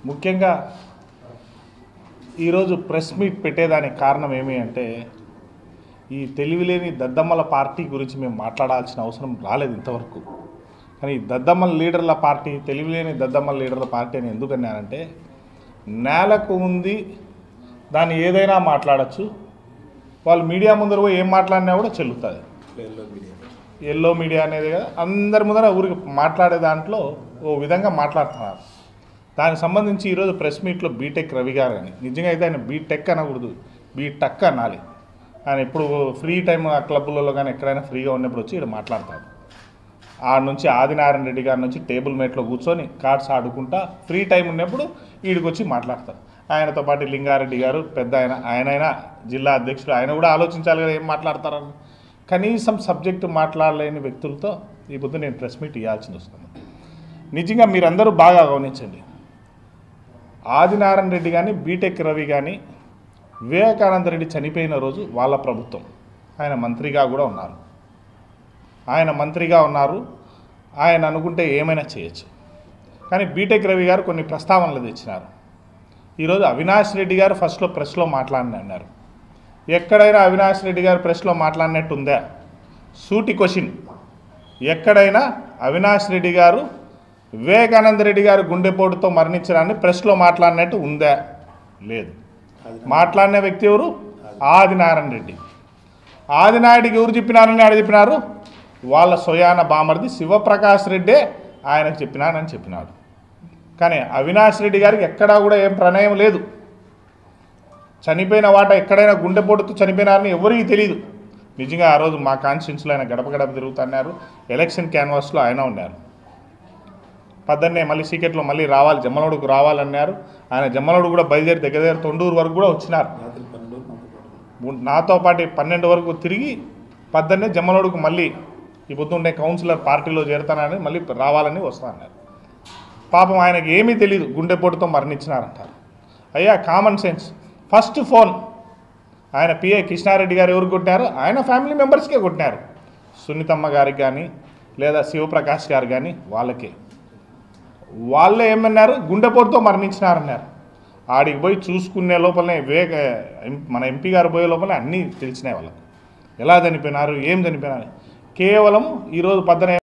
ముఖ్యంగా ఈరోజు press meet పెట్టేదానికి కారణం ఏమి అంటే ఈ తెలివిలేని దద్దమ్మల పార్టీ గురించి మేము మాట్లాడాల్సిన అవసరం రాలేదు ఇంతవరకు కానీ ఈ దద్దమ్మల లీడర్ల పార్టీ తెలివిలేని దద్దమ్మల లీడర్ల పార్టీ అని ఎందుకు అన్నానంటే నేలకు ఉంది దాన్ని ఏదైనా మాట్లాడచ్చు వాళ్ళు మీడియా ముందర పోయి ఏం మాట్లాడినా కూడా చెల్లుతుంది ఎల్లో మీడియా అనేది కదా అందరి ముందర ఊరికి మాట్లాడే దాంట్లో ఓ విధంగా మాట్లాడుతున్నారు దానికి సంబంధించి ఈరోజు ప్రెస్ మీట్లో బీటెక్ రవి గారు అని నిజంగా అయితే ఆయన బీటెక్ అనకూడదు బీటెక్ అనాలి ఆయన ఇప్పుడు ఫ్రీ టైం ఆ క్లబ్లలో కానీ ఎక్కడైనా ఫ్రీగా ఉన్నప్పుడు వచ్చి ఇక్కడ మాట్లాడతాడు ఆడ నుంచి ఆదినారాయణ రెడ్డి గారి నుంచి టేబుల్ మేట్లో కూర్చొని కార్డ్స్ ఆడుకుంటా ఫ్రీ టైం ఉన్నప్పుడు వీడికి వచ్చి మాట్లాడతారు ఆయనతో పాటు లింగారెడ్డి గారు పెద్ద ఆయన ఆయనైనా జిల్లా అధ్యక్షుడు ఆయన కూడా ఆలోచించాలి కదా ఏం మాట్లాడతారని కనీసం సబ్జెక్టు మాట్లాడలేని వ్యక్తులతో ఈ పొద్దు నేను ప్రెస్ మీట్ ఇవ్వాల్సి వస్తుంది నిజంగా మీరందరూ బాగా గమనించండి ఆదినారాయణ రెడ్డి కానీ బీటెక్ రవి కానీ వివేకానంద రెడ్డి చనిపోయిన రోజు వాళ్ళ ప్రభుత్వం ఆయన మంత్రిగా కూడా ఉన్నారు ఆయన మంత్రిగా ఉన్నారు ఆయన అనుకుంటే ఏమైనా చేయొచ్చు కానీ బీటెక్ రవి గారు కొన్ని ప్రస్తావనలు తెచ్చినారు ఈరోజు అవినాష్ రెడ్డి గారు ఫస్ట్లో ప్రెస్లో మాట్లాడిన అన్నారు ఎక్కడైనా అవినాష్ రెడ్డి గారు ప్రెస్లో మాట్లాడినట్టు ఉందా సూటి క్వశ్చన్ ఎక్కడైనా అవినాష్ రెడ్డి గారు వివేకానంద రెడ్డి గారు గుండెపోటుతో మరణించడాన్ని ప్రెస్లో మాట్లాడినట్టు ఉందా లేదు మాట్లాడిన వ్యక్తి ఎవరు ఆదినారాయణ రెడ్డి ఆదినాయుడికి ఎవరు చెప్పినారని ఆడ చెప్పినారు వాళ్ళ సొయాన బామర్ది శివప్రకాష్ రెడ్డే ఆయనకు చెప్పినానని చెప్పినాడు కానీ అవినాష్ రెడ్డి గారికి ఎక్కడా కూడా ఏం ప్రణయం లేదు చనిపోయిన వాట ఎక్కడైనా గుండెపోటుతో చనిపోయినారని ఎవరికీ తెలియదు నిజంగా ఆ రోజు మా కాన్స్టిట్యూన్సీలో ఆయన గడప గడప తిరుగుతున్నారు ఎలక్షన్ క్యాన్వాస్లో ఆయన ఉన్నారు పద్దన్నే మళ్ళీ సీకెట్లో మళ్ళీ రావాలి జమ్మలోడుకు రావాలన్నారు ఆయన జమ్మలోడు కూడా బయలుదేరి దగ్గర దగ్గర తొండూరు వరకు కూడా వచ్చినారు ము- నాతో పాటు పన్నెండు వరకు తిరిగి పద్దన్నే జమ్మలోడుకు మళ్ళీ ఈ పొద్దున్నే కౌన్సిలర్ పార్టీలో చేరతానని మళ్ళీ రావాలని వస్తానన్నారు పాపం ఆయనకి ఏమీ తెలియదు గుండెపోటుతో మరణించినారంటారు అయ్యా కామన్ సెన్స్ ఫస్ట్ ఫోన్ ఆయన పిఏ కృష్ణారెడ్డి గారు ఎవరు కొట్టినారు ఆయన ఫ్యామిలీ మెంబర్స్కే కొట్టినారు సునీతమ్మ గారికి కానీ లేదా శివప్రకాష్ గారు కానీ వాళ్ళకే వాళ్ళే ఏమన్నారు గుండెపోటుతో మరణించినారన్నారు ఆడికి పోయి చూసుకునే లోపలనే వివేక ఎం- మన ఎంపీ గారు పోయే లోపలనే అన్నీ తెలిసినాయి వాళ్ళకు ఎలా చనిపోయినారు ఏం చనిపోయినారు కేవలం ఈరోజు పద్దన